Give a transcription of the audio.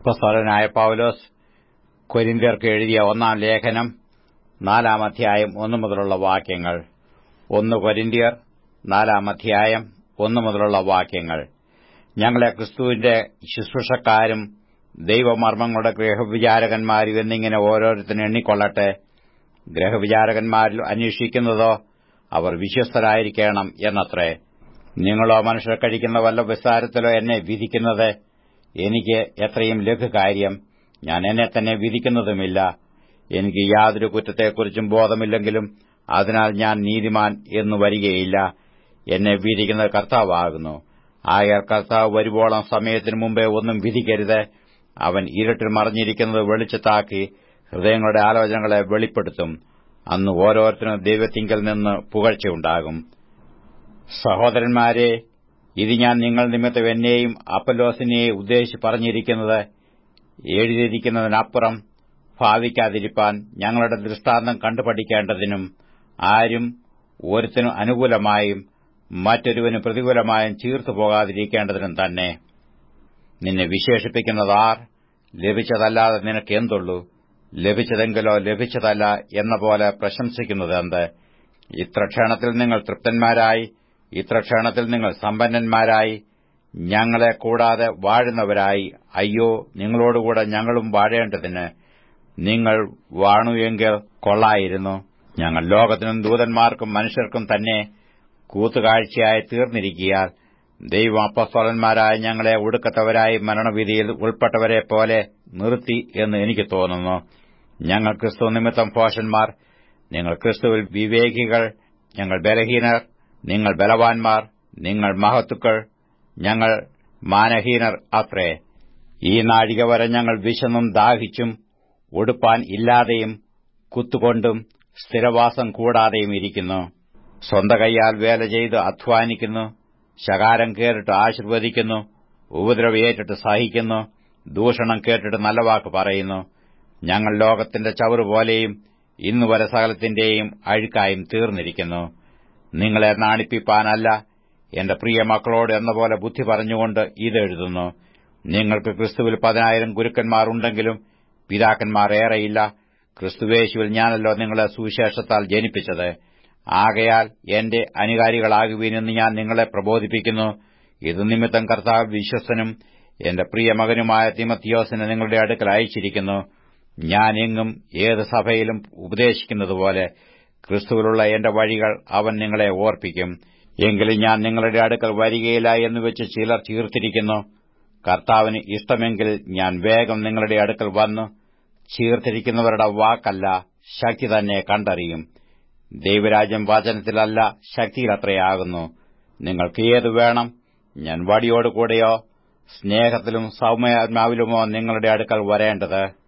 അപ്പസ്തലനായ പൌലോസ് കൊരിന്ത്യർക്ക് എഴുതിയ ഒന്നാം ലേഖനം നാലാം അധ്യായം ഒന്നു മുതലുള്ള വാക്യങ്ങൾ ഒന്ന് കൊരിന്ത്യർ നാലാം അധ്യായം ഒന്നു മുതലുള്ള വാക്യങ്ങൾ ഞങ്ങളെ ക്രിസ്തുവിന്റെ ശുശ്രൂഷക്കാരും ദൈവമർമ്മങ്ങളുടെ ഗ്രഹവിചാരകന്മാരും എന്നിങ്ങനെ ഓരോരുത്തരും എണ്ണിക്കൊള്ളട്ടെ ഗ്രഹവിചാരകന്മാരിൽ അന്വേഷിക്കുന്നതോ അവർ വിശ്വസ്തരായിരിക്കണം എന്നത്രേ നിങ്ങളോ മനുഷ്യർ കഴിക്കുന്ന വല്ല വിസ്താരത്തിലോ എന്നെ വിധിക്കുന്നത് എനിക്ക് എത്രയും ലഘുകാര്യം ഞാൻ എന്നെ തന്നെ വിധിക്കുന്നതുമില്ല എനിക്ക് യാതൊരു കുറ്റത്തെക്കുറിച്ചും ബോധമില്ലെങ്കിലും അതിനാൽ ഞാൻ നീതിമാൻ എന്നു വരികയില്ല എന്നെ വിധിക്കുന്നത് കർത്താവാകുന്നു ആയർ കർത്താവ് വരുവോളം സമയത്തിനു മുമ്പേ ഒന്നും വിധിക്കരുത് അവൻ ഇരുട്ടിൽ മറിഞ്ഞിരിക്കുന്നത് വെളിച്ചത്താക്കി ഹൃദയങ്ങളുടെ ആലോചനകളെ വെളിപ്പെടുത്തും അന്ന് ഓരോരുത്തരും ദൈവത്തിങ്കൽ നിന്ന് പുകഴ്ചയുണ്ടാകും സഹോദരന്മാരെ ഇത് ഞാൻ നിങ്ങൾ നിമിത്തം എന്നെയും അപ്പലോസിനെയും ഉദ്ദേശിച്ച് പറഞ്ഞിരിക്കുന്നത് എഴുതിയിരിക്കുന്നതിനപ്പുറം ഭാവിക്കാതിരിപ്പാൻ ഞങ്ങളുടെ ദൃഷ്ടാന്തം കണ്ടുപഠിക്കേണ്ടതിനും ആരും ഒരുത്തിനും അനുകൂലമായും മറ്റൊരുവന് പ്രതികൂലമായും ചീർത്തു പോകാതിരിക്കേണ്ടതിനും തന്നെ നിന്നെ വിശേഷിപ്പിക്കുന്നതാർ ലഭിച്ചതല്ലാതെ നിനക്ക് എന്തുള്ളൂ ലഭിച്ചതെങ്കിലോ ലഭിച്ചതല്ല എന്ന പോലെ പ്രശംസിക്കുന്നതെന്ത് ഇത്ര ക്ഷണത്തിൽ നിങ്ങൾ തൃപ്തന്മാരായി ഇത്ര ക്ഷണത്തിൽ നിങ്ങൾ സമ്പന്നന്മാരായി ഞങ്ങളെ കൂടാതെ വാഴുന്നവരായി അയ്യോ നിങ്ങളോടുകൂടെ ഞങ്ങളും വാഴേണ്ടതിന് നിങ്ങൾ വാണു എങ്കിൽ കൊള്ളായിരുന്നു ഞങ്ങൾ ലോകത്തിനും ദൂതന്മാർക്കും മനുഷ്യർക്കും തന്നെ കൂത്തുകാഴ്ചയായി തീർന്നിരിക്കിയാൽ ദൈവം അപ്പസ്വലന്മാരായ ഞങ്ങളെ ഒടുക്കത്തവരായി മരണവിധിയിൽ ഉൾപ്പെട്ടവരെ പോലെ നിർത്തി എന്ന് എനിക്ക് തോന്നുന്നു ഞങ്ങൾ ക്രിസ്തു നിമിത്തം ഭോഷന്മാർ നിങ്ങൾ ക്രിസ്തുവിൽ വിവേകികൾ ഞങ്ങൾ ബലഹീനർ നിങ്ങൾ ബലവാൻമാർ നിങ്ങൾ മഹത്തുക്കൾ ഞങ്ങൾ മാനഹീനർ അത്രേ ഈ നാഴിക വരെ ഞങ്ങൾ വിശന്നും ദാഹിച്ചും ഉടുപ്പാൻ ഇല്ലാതെയും കുത്തുകൊണ്ടും സ്ഥിരവാസം കൂടാതെയും ഇരിക്കുന്നു സ്വന്ത കൈയാൽ വേല ചെയ്ത് അധ്വാനിക്കുന്നു ശകാരം കേട്ടിട്ട് ആശീർവദിക്കുന്നു ഉപദ്രവേറ്റിട്ട് സഹിക്കുന്നു ദൂഷണം കേട്ടിട്ട് നല്ല വാക്ക് പറയുന്നു ഞങ്ങൾ ലോകത്തിന്റെ ചവറുപോലെയും ഇന്നുവരെ സകലത്തിന്റെയും അഴുക്കായും തീർന്നിരിക്കുന്നു നിങ്ങളെ നാണിപ്പിപ്പാനല്ല എന്റെ പ്രിയ മക്കളോട് എന്ന പോലെ ബുദ്ധി പറഞ്ഞുകൊണ്ട് ഇതെഴുതുന്നു നിങ്ങൾക്ക് ക്രിസ്തുവിൽ പതിനായിരം ഗുരുക്കന്മാർ ഉണ്ടെങ്കിലും പിതാക്കന്മാർ ഏറെയില്ല ക്രിസ്തുവേശുവിൽ ഞാനല്ലോ നിങ്ങളെ സുവിശേഷത്താൽ ജനിപ്പിച്ചത് ആകയാൽ എന്റെ അനുകാരികളാകുവീനെന്ന് ഞാൻ നിങ്ങളെ പ്രബോധിപ്പിക്കുന്നു ഇത് നിമിത്തം കർത്താവ് വിശ്വസനും എന്റെ പ്രിയ മകനുമായ തിമത്തിയോസിനെ നിങ്ങളുടെ അടുക്കൽ അയച്ചിരിക്കുന്നു ഞാൻ എങ്ങും ഏത് സഭയിലും ഉപദേശിക്കുന്നതുപോലെ ക്രിസ്തുവിലുള്ള എന്റെ വഴികൾ അവൻ നിങ്ങളെ ഓർപ്പിക്കും എങ്കിലും ഞാൻ നിങ്ങളുടെ അടുക്കൽ വരികയില്ല എന്ന് വെച്ച് ചിലർ ചീർത്തിരിക്കുന്നു കർത്താവിന് ഇഷ്ടമെങ്കിൽ ഞാൻ വേഗം നിങ്ങളുടെ അടുക്കൽ വന്നു ചീർത്തിരിക്കുന്നവരുടെ വാക്കല്ല ശക്തി തന്നെ കണ്ടറിയും ദൈവരാജ്യം വചനത്തിലല്ല ശക്തിയിലത്രയാകുന്നു നിങ്ങൾക്ക് ഏതു വേണം ഞാൻ വടിയോടുകൂടെയോ സ്നേഹത്തിലും സൗമ്യാത്മാവിലുമോ നിങ്ങളുടെ അടുക്കൽ വരേണ്ടത്